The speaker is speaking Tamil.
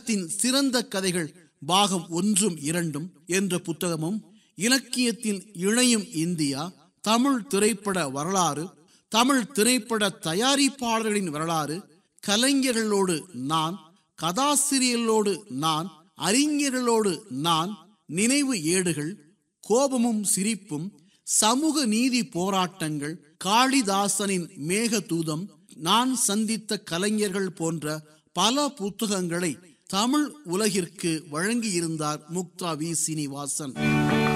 உலகத்தின் சிறந்த கதைகள் பாகம் ஒன்றும் இரண்டும் என்ற புத்தகமும் இலக்கியத்தில் இணையும் இந்தியா தமிழ் திரைப்பட வரலாறு தமிழ் திரைப்பட தயாரிப்பாளர்களின் வரலாறு கலைஞர்களோடு நான் கதாசிரியர்களோடு நான் அறிஞர்களோடு நான் நினைவு ஏடுகள் கோபமும் சிரிப்பும் சமூக நீதி போராட்டங்கள் காளிதாசனின் மேகதூதம் நான் சந்தித்த கலைஞர்கள் போன்ற பல புத்தகங்களை தமிழ் உலகிற்கு வழங்கியிருந்தார் முக்தா வி சீனிவாசன்